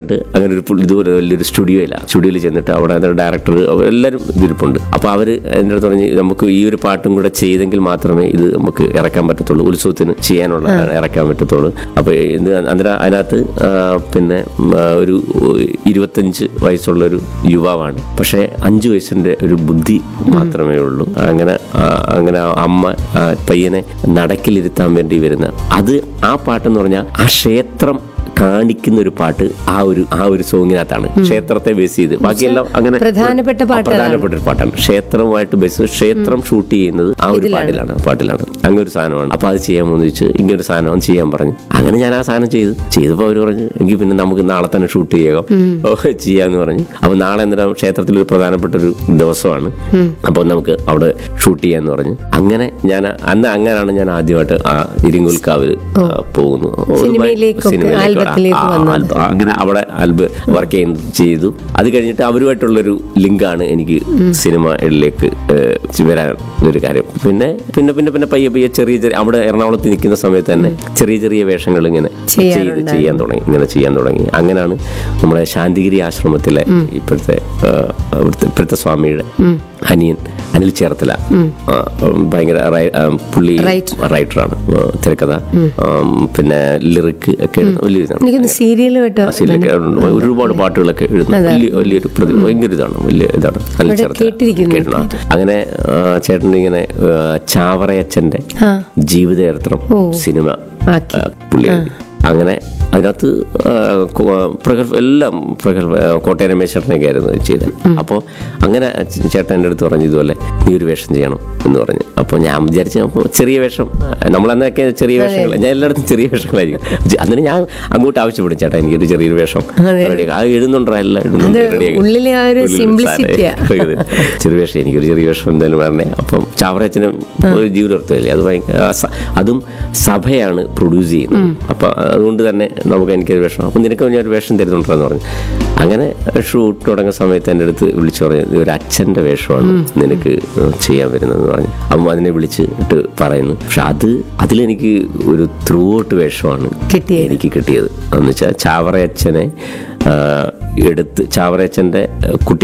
ആദ്യമായിട്ട് അങ്ങനെ ഒരു പുള്ളി ഇതുപോലെ വലിയൊരു സ്റ്റുഡിയോ ഇല്ല സ്റ്റുഡിയോയിൽ ചെന്നിട്ട് അവിടെ ഡയറക്ടർ എല്ലാവരും ഇതിരിപ്പുണ്ട് അപ്പോൾ അവർ എൻ്റെ അടുത്ത് പറഞ്ഞ് നമുക്ക് ഈ ഒരു പാട്ടും കൂടെ ചെയ്തെങ്കിൽ മാത്രമേ ഇത് നമുക്ക് ഇറക്കാൻ പറ്റത്തുള്ളൂ ഉത്സവത്തിന് ചെയ്യാനുള്ള ഇറക്കാൻ പറ്റത്തുള്ളൂ അപ്പോൾ ഇത് അന്നേരം അതിനകത്ത് ആ, പിന്നെ ഉം, ആ, ഒരു ഇരുപത്തഞ്ച് വയസ്സുള്ള ഒരു യുവാവാണ് പക്ഷേ അഞ്ച് വയസ്സിൻ്റെ ഒരു ബുദ്ധി മാത്രമേ ഉള്ളൂ അങ്ങനെ ആ, അങ്ങനെ ആ അമ്മ ആ പയ്യനെ നടക്കിലിരുത്താൻ വേണ്ടി വരുന്ന അത് ആ പാട്ടെന്ന് പറഞ്ഞാൽ ആ ക്ഷേത്രം കാണിക്കുന്ന ഒരു പാട്ട് ആ ഒരു ആ ഒരു സോങ്ങിനകത്താണ് ക്ഷേത്രത്തെ ബേസ് ചെയ്ത് ബാക്കിയെല്ലാം അങ്ങനെ പ്രധാനപ്പെട്ട ആ, പാട്ടുകളാണ്. പ്രധാനപ്പെട്ട ഒരു പാട്ടാണ് ക്ഷേത്രവുമായിട്ട് ബേസ് ക്ഷേത്രം ഷൂട്ട് ചെയ്യുന്നത് ആ ഒരു പാട്ടിലാണ് പാട്ടിലാണ് അങ്ങനെ ഒരു സാധനമാണ് അപ്പൊ അത് ചെയ്യാമെന്ന് ചോദിച്ചു ഇങ്ങനെ ഒരു സാധനം ചെയ്യാൻ പറഞ്ഞു അങ്ങനെ ഞാൻ ആ സാധനം ചെയ്തു ചെയ്തപ്പോൾ അവർ പറഞ്ഞു എങ്കിൽ പിന്നെ നമുക്ക് നാളെ തന്നെ ഷൂട്ട് ചെയ്യാം ഓ, ചെയ്യാന്ന് പറഞ്ഞു അപ്പൊ നാളെ എന്തിനാ ക്ഷേത്രത്തിൽ ഒരു പ്രധാനപ്പെട്ട ഒരു ദിവസമാണ് അപ്പോൾ നമുക്ക് അവിടെ ഷൂട്ട് ചെയ്യാന്ന് പറഞ്ഞു അങ്ങനെ ഞാൻ അന്ന് അങ്ങനെയാണ് ഞാൻ ആദ്യമായിട്ട് ആ ഇരിങ്ങുൽക്കാവിൽ ആ, പോകുന്നു ഒരു സിനിമയിലേക്കൊക്കെ, സിനിമയിലേക്ക് ആൽബത്തിലേക്ക് ആ, ആ, വന്നത്. ആൽബം. അങ്ങനെ അവിടെ ആൽബ് വർക്ക് ചെയ്യുന്ന ചെയ്തു അത് കഴിഞ്ഞിട്ട് അവരുമായിട്ടുള്ളൊരു ലിങ്കാണ് എനിക്ക് സിനിമയിലേക്ക് ഏഹ്, വരാൻ ഒരു കാര്യം പിന്നെ പിന്നെ പിന്നെ പിന്നെ പയ്യെ പയ്യെ ചെറിയ ചെറിയ അവിടെ എറണാകുളത്ത് നിൽക്കുന്ന സമയത്ത് തന്നെ ചെറിയ ചെറിയ വേഷങ്ങൾ ഇങ്ങനെ ചെയ്ത് ചെയ്യാൻ തുടങ്ങി ഇങ്ങനെ ചെയ്യാൻ തുടങ്ങി അങ്ങനെയാണ് നമ്മുടെ ശാന്തിഗിരി ആശ്രമത്തിലെ ഇപ്പോഴത്തെ ഏഹ്, അവിടുത്തെ ഇപ്പോഴത്തെ സ്വാമിയുടെ അനിയൻ അനിൽ ചേർത്തല ആ, ഭയങ്കര റൈ- ആ, പുള്ളി Writer. റൈറ്ററാണ് തിരക്കഥ ആം, പിന്നെ ലിറിക്ക് ഒക്കെ എഴുതുന്ന വലിയ ഇതാണ് എനിക്കൊന്ന് സീരിയൽ കേട്ടോ സിലൊക്കെ ഉണ്ട്. ഒരുപാട് പാട്ടുകളൊക്കെ എഴുതുന്ന വലിയ വലിയൊരു പ്രതി ഭയങ്കര ഇതാണ് വലിയ ഇതാണ് നല്ല ഇവിടെ ചെറുത്. കേട്ടിരിക്കുന്നു. കേട്ടിട്ടുണ്ട്. അങ്ങനെ ആ, ചേട്ടൻ ഇങ്ങനെ ആ, ചാവറയച്ചന്റെ ആ. ജീവിതചരിത്രം സിനിമ ആക്കി. ആ, പുള്ളി എഴുതി. അങ്ങനെ അതിനകത്ത് ആ, കോ- പ്രഗത്ഭ എല്ലാം പ്രഗത്ഭ ആ, കോട്ടയം രമേശ്വരനൊക്കെ ആയിരുന്നു ചെയ്തത് അപ്പോൾ അങ്ങനെ ചേ- ചേട്ടൻ എൻ്റെ അടുത്ത് പറഞ്ഞു ഇതുപോലെ നീ ഒരു വേഷം ചെയ്യണം എന്ന് പറഞ്ഞു അപ്പോൾ ഞാൻ വിചാരിച്ചു അപ്പോൾ ചെറിയ വേഷം നമ്മളന്നൊക്കെ ചെറിയ വേഷങ്ങൾ ഞാൻ എല്ലായിടത്തും ചെറിയ വേഷങ്ങളായിരിക്കും ജ- അന്നേരം ഞാൻ അങ്ങോട്ട് ആവശ്യപ്പെടും ചേട്ടാ എനിക്കൊരു ചെറിയൊരു വേഷം റെഡിയാക്കാം അത് എഴുതുന്നുണ്ടോ എല്ലാം എഴുതുന്നുണ്ട് റെഡിയാക്കാം ഉള്ളിലെ ആ ഒരു ഉള്ളിൽ simplicity ആ. സാധനം. ചെറിയ വേഷം എനിക്കൊരു ചെറിയ വേഷം എന്തായാലും വരണേ അപ്പം ചാവറച്ചനും ഒരു ജീവിതത്തില്ലേ അത് ഭയങ്കര ആ സ- അതും സഭയാണ് പ്രൊഡ്യൂസ് ചെയ്യുന്നത് അപ്പൊ അതുകൊണ്ട് തന്നെ നമുക്ക് എനിക്കൊരു വേഷം അപ്പം നിനക്ക് ഞാൻ ഒരു വേഷം തരുന്നുണ്ടെന്ന് പറഞ്ഞു അങ്ങനെ ഷൂട്ട് തുടങ്ങുന്ന സമയത്ത് എൻ്റെ അടുത്ത് വിളിച്ചു പറഞ്ഞു "ഇത് ഒരു അച്ഛൻ്റെ വേഷമാണ് നിനക്ക് ചെയ്യാൻ വരുന്നതെന്ന് പറഞ്ഞു അപ്പം അതിനെ വിളിച്ചിട്ട് പറയുന്നു പക്ഷെ അത് അതിലെനിക്ക് ഒരു ത്രൂ ഔട്ട് വേഷമാണ് കിട്ടിയത്. എനിക്ക് കിട്ടിയത് എന്ന് വെച്ചാൽ ചാവറയച്ചനെ ആ, എടുത്ത് ചാവറയച്ചൻ്റെ കുട്ടി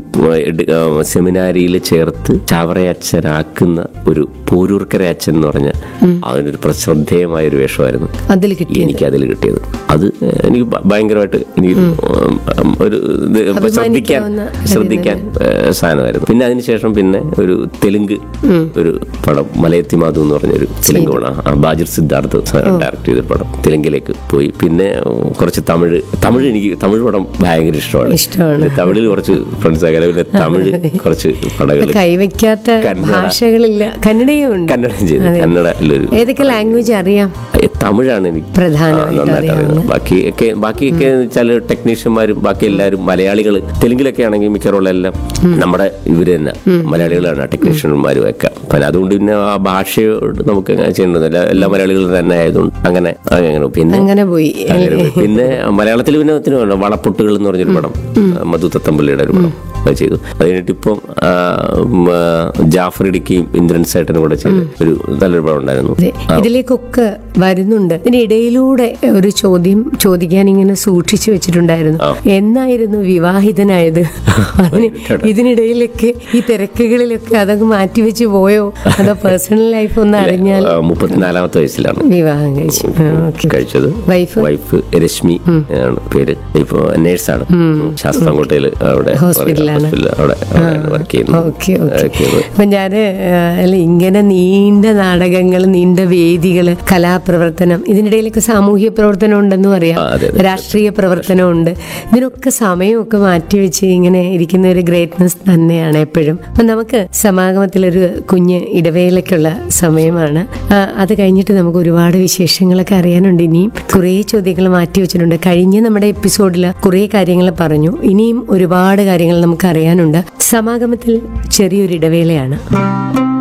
സെമിനാരിയിൽ ചേർത്ത് ചാവറയച്ചനാക്കുന്ന ഒരു പോരൂർക്കര അച്ഛൻ എന്ന് പറഞ്ഞ അതിനൊരു ശ്രദ്ധേയമായ ഒരു വേഷമായിരുന്നു അതിൽ കിട്ടി എനിക്ക് അതിൽ കിട്ടിയത് അത് എനിക്ക് ഭ- ഭയങ്കരമായിട്ട് എനിക്ക് ഉം, ഉം, ഒരു ഇത് ശ്രദ്ധിക്കാൻ അഭിമാനിക്കാവുന്ന ശ്രദ്ധിക്കാൻ ഏഹ്, സാധനമായിരുന്നു പിന്നെ അതിനുശേഷം പിന്നെ ഒരു തെലുങ്ക് ഒരു പടം മലയത്തി മാധു എന്ന് പറഞ്ഞൊരു തെലുങ്ക് പടം ആ, ബാജിർ സിദ്ധാർത്ഥ് ഡയറക്ട് ചെയ്ത പടം തെലുങ്കിലേക്ക് പോയി പിന്നെ ഉം, കുറച്ച് തമിഴ് തമിഴ് എനിക്ക് തമിഴ് പടം ഭയങ്കര ഇഷ്ടമാണ് ഇഷ്ടമാണ്. പിന്നെ തമിഴിൽ കുറച്ച് ഫ്രണ്ട്സ് ആകാൻ പിന്നെ തമിഴ് കുറച്ച് പടങ്ങൾ കൈവയ്ക്കാത്ത കന്നഡ. ഭാഷകളില്ല കന്നഡയും ഉണ്ട് കന്നഡം ചെയ്തു കന്നഡയിലൊരു ഏതൊക്കെ ലാംഗ്വേജ് അറിയാം ഏ, തമിഴാണ് എനിക്ക് പ്രധാനമായിട്ട് ആ, നന്നായിട്ട് അറിയുന്നത് ബാക്കിയൊക്കെ ബാക്കിയൊക്കെ ചില ടെക്നീഷ്യന്മാരും ബാക്കി എല്ലാവരും മലയാളികൾ തെലുങ്കിലൊക്കെ ആണെങ്കിൽ മിക്കവാറുള്ള എല്ലാം നമ്മുടെ ഇവര് തന്നെ മലയാളികളാണ് ടെക്നീഷ്യന്മാരും ഒക്കെ അപ്പം അതുകൊണ്ട് പിന്നെ ആ ഭാഷയോട് നമുക്ക് അങ്ങനെ ചെയ്യേണ്ടതില്ല എല്ലാ മലയാളികളും തന്നെ ആയതുകൊണ്ട് അങ്ങനെ അങ്ങനെ പിന്നെ അങ്ങനെ പോയി അങ്ങനെ പോയി. പിന്നെ മലയാളത്തിൽ പിന്നെ ഒത്തിരി ഉണ്ട്. വളപ്പൊട്ടുകൾ എന്ന് പറഞ്ഞൊരു പടം മധു തത്തമ്പള്ളിയുടെ ഒരു പടം അത് ചെയ്തു അത് കഴിഞ്ഞിട്ട് ഇപ്പം ആ, ഉം, ആ, ജാഫർ ഇടുക്കിയും ഇന്ദ്രൻ സേട്ടനും കൂടെ ചെയ്ത് ഒരു നല്ലൊരു പടം ഉണ്ടായിരുന്നു അതെ. ഇതിലേക്കൊക്കെ വരുന്നുണ്ട് ഇതിനിടയിലൂടെ ഒരു ചോദ്യം ചോദിക്കാൻ ഇങ്ങനെ സൂക്ഷിച്ചു വെച്ചിട്ടുണ്ടായിരുന്നു എന്നായിരുന്നു വിവാഹിതനായത് അതിന് ഇതിനിടയിലൊക്കെ ഈ തിരക്കുകളിലൊക്കെ അതൊക്കെ മാറ്റിവെച്ച് പോയോ അതോ പേഴ്സണൽ ലൈഫ് ഒന്ന് അറിഞ്ഞാൽ ആ, മുപ്പത്തിനാലാമത്തെ വയസ്സിലാണ് വിവാഹം കഴിച്ചു ആ, ഓക്കേ. കഴിച്ചത് വൈഫ് വൈഫ് രശ്മി ആണ് പേര് ഇപ്പൊ നേഴ്സാണ് ശാസ്താംകോട്ടയിൽ അവിടെ ഹോസ്പിറ്റലിലാണ്. ഹോസ്പിറ്റലിൽ അവിടെ വർക്ക് ചെയ്യുന്നു ഓക്കെ ഓക്കെ Work ചെയ്യുന്നു. അപ്പൊ ഞാന് ആ, അല്ല ഇങ്ങനെ നീണ്ട നാടകങ്ങൾ നീണ്ട വേദികള് കലാപ്രവർത്തനം ഇതിനിടയിലൊക്കെ സാമൂഹ്യ പ്രവർത്തനം ഉണ്ടെന്നും അറിയാം ആ, അതെ, അതെ. രാഷ്ട്രീയ പ്രവർത്തനമുണ്ട് ഇതിനൊക്കെ സമയമൊക്കെ മാറ്റിവെച്ച് ഇങ്ങനെ ഇരിക്കുന്ന ഒരു ഗ്രേറ്റ്നസ് തന്നെയാണ് എപ്പോഴും അപ്പൊ നമുക്ക് സമാഗമത്തിലൊരു കുഞ്ഞ് ഇടവേളയ്ക്കുള്ള സമയമാണ് ആ, അത് കഴിഞ്ഞിട്ട് നമുക്ക് ഒരുപാട് വിശേഷങ്ങളൊക്കെ അറിയാനുണ്ട് ഇനിയും കുറേ ചോദ്യങ്ങൾ മാറ്റി വെച്ചിട്ടുണ്ട് കഴിഞ്ഞ നമ്മുടെ എപ്പിസോഡിൽ കുറേ കാര്യങ്ങൾ പറഞ്ഞു ഇനിയും ഒരുപാട് കാര്യങ്ങൾ നമുക്ക് അറിയാനുണ്ട് സമാഗമത്തിൽ ചെറിയൊരു ഇടവേളയാണ്